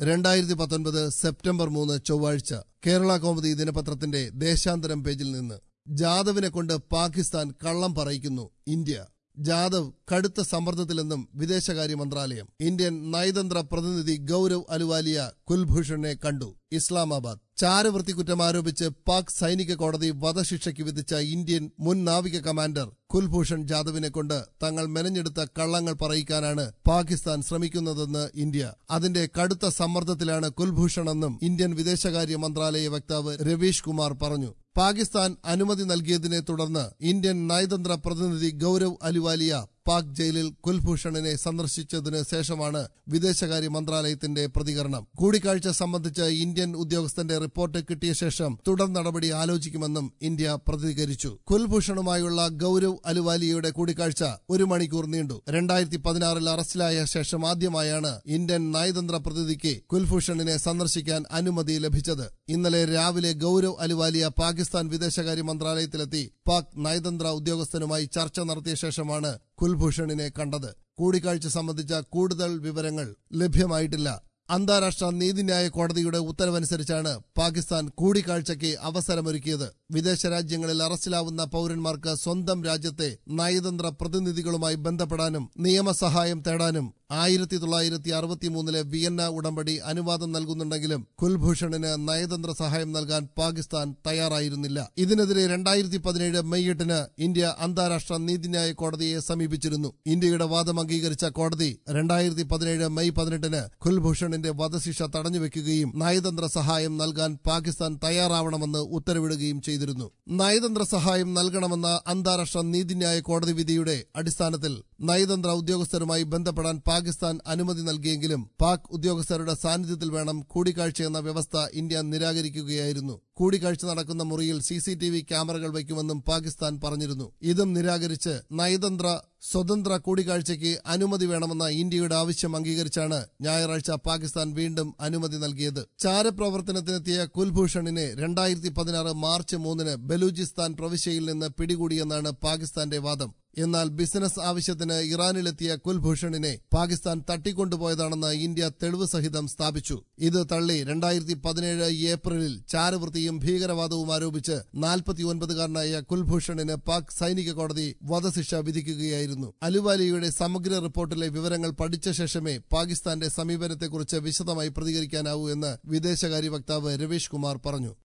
രണ്ടായിരത്തി പത്തൊൻപത് സെപ്റ്റംബർ മൂന്ന് ചൊവ്വാഴ്ച കേരള കോമഡി ദിനപത്രത്തിന്റെ ദേശാന്തരം പേജിൽ നിന്ന് ജാദവിനെ കൊണ്ട് പാകിസ്ഥാൻ കള്ളം പറയിക്കുന്നു ഇന്ത്യ ജാദവ് കടുത്ത സമ്മർദ്ദത്തിലെന്നും വിദേശകാര്യ മന്ത്രാലയം ഇന്ത്യൻ നയതന്ത്ര പ്രതിനിധി ഗൌരവ് അലുവാലിയ കുൽഭൂഷണിനെ കണ്ടു ഇസ്ലാമാബാദ് ചാരവൃത്തി കുറ്റം ആരോപിച്ച് പാക് സൈനിക കോടതി വധശിക്ഷയ്ക്ക് വിധിച്ച ഇന്ത്യൻ മുൻ നാവിക കമാൻഡർ കുൽഭൂഷൺ ജാദവിനെ കൊണ്ട് തങ്ങൾ മെനഞ്ഞെടുത്ത കള്ളങ്ങൾ പറയിക്കാനാണ് പാകിസ്ഥാൻ ശ്രമിക്കുന്നതെന്ന് ഇന്ത്യ അതിന്റെ കടുത്ത സമ്മർദ്ദത്തിലാണ് കുൽഭൂഷണെന്നും ഇന്ത്യൻ വിദേശകാര്യ മന്ത്രാലയ വക്താവ് രവീഷ് കുമാർ പറഞ്ഞു പാകിസ്ഥാൻ അനുമതി നൽകിയതിനെ തുടർന്ന് ഇന്ത്യൻ നയതന്ത്ര പ്രതിനിധി ഗൌരവ് അലുവാലിയ പാക് ജയിലിൽ കുൽഭൂഷണിനെ സന്ദർശിച്ചതിന് ശേഷമാണ് വിദേശകാര്യ മന്ത്രാലയത്തിന്റെ പ്രതികരണം കൂടിക്കാഴ്ച സംബന്ധിച്ച് ഇന്ത്യൻ ഉദ്യോഗസ്ഥന്റെ റിപ്പോർട്ട് കിട്ടിയ ശേഷം തുടർ നടപടി ആലോചിക്കുമെന്നും ഇന്ത്യ പ്രതികരിച്ചു കുൽഭൂഷണുമായുള്ള ഗൌരവ് അലുവാലിയയുടെ കൂടിക്കാഴ്ച ഒരു മണിക്കൂർ നീണ്ടു രണ്ടായിരത്തി പതിനാറിൽ അറസ്റ്റിലായ ശേഷം ആദ്യമായാണ് ഇന്ത്യൻ നയതന്ത്ര പ്രതിനിധിക്ക് കുൽഭൂഷണിനെ സന്ദർശിക്കാൻ അനുമതി ലഭിച്ചത് ഇന്നലെ രാവിലെ ഗൌരവ് അലുവാലിയ പാകിസ്ഥാൻ വിദേശകാര്യ മന്ത്രാലയത്തിലെത്തി പാക് നയതന്ത്ര ഉദ്യോഗസ്ഥനുമായി ചർച്ച നടത്തിയ ശേഷമാണ് കുൽഭൂഷണിനെ കണ്ടത് കൂടിക്കാഴ്ച സംബന്ധിച്ച കൂടുതൽ വിവരങ്ങൾ ലഭ്യമായിട്ടില്ല അന്താരാഷ്ട്ര നീതിന്യായ കോടതിയുടെ ഉത്തരവനുസരിച്ചാണ് പാകിസ്ഥാൻ കൂടിക്കാഴ്ചയ്ക്ക് അവസരമൊരുക്കിയത് വിദേശ രാജ്യങ്ങളിൽ അറസ്റ്റിലാവുന്ന പൌരന്മാർക്ക് സ്വന്തം രാജ്യത്തെ നയതന്ത്ര പ്രതിനിധികളുമായി ബന്ധപ്പെടാനും നിയമസഹായം തേടാനും ആയിരത്തി തൊള്ളായിരത്തി അറുപത്തിമൂന്നിലെ വിയന്ന ഉടമ്പടി അനുവാദം നൽകുന്നുണ്ടെങ്കിലും കുൽഭൂഷണിന് നയതന്ത്ര സഹായം നൽകാൻ പാകിസ്ഥാൻ തയ്യാറായിരുന്നില്ല ഇതിനെതിരെ രണ്ടായിരത്തി പതിനേഴ് മെയ് എട്ടിന് ഇന്ത്യ അന്താരാഷ്ട്ര നീതിന്യായ കോടതിയെ സമീപിച്ചിരുന്നു ഇന്ത്യയുടെ വാദം അംഗീകരിച്ച കോടതി രണ്ടായിരത്തി പതിനേഴ് മെയ് പതിനെട്ടിന് കുൽഭൂഷണിന്റെ വധശിക്ഷ തടഞ്ഞുവെക്കുകയും നയതന്ത്ര സഹായം നൽകാൻ പാകിസ്ഥാൻ തയ്യാറാവണമെന്ന് ഉത്തരവിടുകയും ചെയ്തിരുന്നു നയതന്ത്ര സഹായം നൽകണമെന്ന അന്താരാഷ്ട്ര നീതിന്യായ കോടതി വിധിയുടെ അടിസ്ഥാനത്തിൽ നയതന്ത്ര ഉദ്യോഗസ്ഥരുമായി ബന്ധപ്പെടാൻ പാകിസ്ഥാൻ അനുമതി നൽകിയെങ്കിലും പാക് ഉദ്യോഗസ്ഥരുടെ സാന്നിധ്യത്തിൽ വേണം കൂടിക്കാഴ്ചയെന്ന വ്യവസ്ഥ ഇന്ത്യ നിരാകരിക്കുകയായിരുന്നു കൂടിക്കാഴ്ച നടക്കുന്ന മുറിയിൽ സി സി ടി വി ക്യാമറകൾ വയ്ക്കുമെന്നും പാകിസ്ഥാൻ പറഞ്ഞിരുന്നു ഇതും നിരാകരിച്ച് നയതന്ത്ര സ്വതന്ത്ര കൂടിക്കാഴ്ചയ്ക്ക് അനുമതി വേണമെന്ന ഇന്ത്യയുടെ ആവശ്യം അംഗീകരിച്ചാണ് ഞായറാഴ്ച പാകിസ്ഥാൻ വീണ്ടും അനുമതി നൽകിയത് ചാരപ്രവർത്തനത്തിനെത്തിയ കുൽഭൂഷണിനെ രണ്ടായിരത്തി പതിനാറ് മാർച്ച് മൂന്നിന് ബലൂചിസ്ഥാൻ പ്രവിശ്യയിൽ നിന്ന് പിടികൂടിയെന്നാണ് പാകിസ്ഥാന്റെ വാദം എന്നാൽ ബിസിനസ് ആവശ്യത്തിന് ഇറാനിലെത്തിയ കുൽഭൂഷണിനെ പാകിസ്ഥാൻ തട്ടിക്കൊണ്ടുപോയതാണെന്ന് ഇന്ത്യ തെളിവ് സഹിതം സ്ഥാപിച്ചു ഇത് തള്ളി രണ്ടായിരത്തി പതിനേഴ് ഏപ്രിലിൽ ചാരവൃത്തിയും ഭീകരവാദവും ആരോപിച്ച് നാൽപ്പത്തിയൊൻപതുകാരനായ കുൽഭൂഷണിന് പാക് സൈനിക കോടതി വധശിക്ഷ വിധിക്കുകയായിരുന്നു അലുവാലിയുടെ സമഗ്ര റിപ്പോർട്ടിലെ വിവരങ്ങൾ പഠിച്ച ശേഷമേ പാകിസ്ഥാന്റെ സമീപനത്തെക്കുറിച്ച് വിശദമായി പ്രതികരിക്കാനാവൂ എന്ന് വിദേശകാര്യ വക്താവ് രവീഷ് കുമാർ പറഞ്ഞു